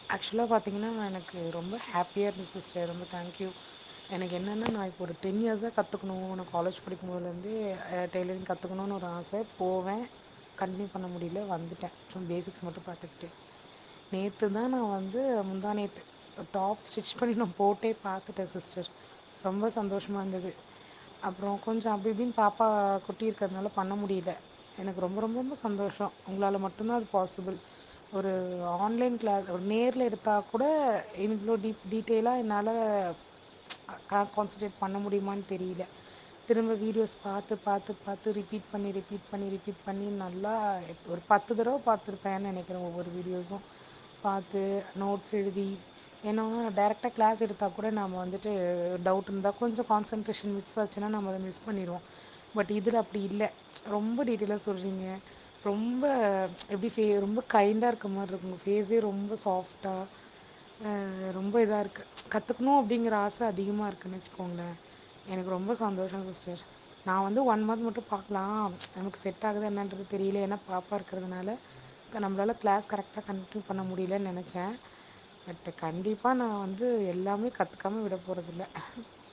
ஆக்சுவலா பாத்தீங்கன்னா எனக்கு ரொம்ப ஹாப்பியா இருந்துச்சு சிஸ்டர் ரொம்ப தேங்க்யூ எனக்கு என்னென்னா நான் இப்போ ஒரு டென் இயர்ஸா கத்துக்கணும் நான் காலேஜ் படிக்கும்போதுலேருந்தே டெய்லரிங் கத்துக்கணும்னு ஒரு ஆசை போவேன் கன்டினியூ பண்ண முடியல வந்துட்டேன் சும்மா பேசிக்ஸ் மட்டும் பாத்துக்கிட்டு நேத்து தான் நான் வந்து முந்தா நேத்து டாப் ஸ்டிச் பண்ணி நான் போட்டே பாத்துட்டேன் சிஸ்டர் ரொம்ப சந்தோஷமா இருந்தது அப்புறம் கொஞ்சம் அப்டி இப்டின்னு பாப்பா குட்டி இருக்கிறதுனால பண்ண முடியல எனக்கு ரொம்ப ரொம்ப ரொம்ப சந்தோஷம் உங்களால மட்டும்தான் அது பாசிபிள் ஒரு ஆன்லைன் கிளாஸ் ஒரு நேர்ல எடுத்தா கூட இவ்ளோ டீப் டீட்டெயிலா என்னால கான்சன்ட்ரேட் பண்ண முடியுமான்னு தெரியல திரும்ப வீடியோஸ் பாத்து பாத்து பாத்து ரிப்பீட் பண்ணி ரிப்பீட் பண்ணி ரிப்பீட் பண்ணி நல்லா ஒரு பத்து தடவ பாத்துருப்பேன்னு நெனைக்கிறேன் ஒவ்வொரு வீடியோஸும் பாத்து நோட்ஸ் எழுதி ஏன்னா டேரெக்ட்டா கிளாஸ் எடுத்தா கூட நாம வந்துட்டு டவுட் இருந்தா கொஞ்சம் கான்சன்ட்ரேஷன் மிஸ் ஆச்சுன்னா நம்ம அத மிஸ் பண்ணிருவோம் பட் இதுல அப்டி இல்ல ரொம்ப டீட்டெயிலா சொல்றீங்க ரொம்ப எப்டி ஃபே ரொம்ப கைண்டா இருக்க மாரி இருக்கு உங்க ஃபேஸே ரொம்ப சாஃப்டா அ ரொம்ப இதா இருக்கு கத்துக்கணும் அப்டிங்கிற ஆச அதிகமா இருக்குன்னு வச்சுக்கோங்களேன் எனக்கு ரொம்ப சந்தோஷம் சிஸ்டர் நான் வந்து ஒன் மந்த் மட்டும் பாக்கலாம் நமக்கு செட் ஆகுதா என்னன்றது தெரியல ஏன்னா பாப்பா இருக்கிறதுனால நம்மளால கிளாஸ் கரெக்டா கன்டினியூ பண்ண முடியலன்னு நெனச்சேன் பட் கண்டிப்பா நான் வந்து எல்லாமே கத்துக்காம விட போறதில்ல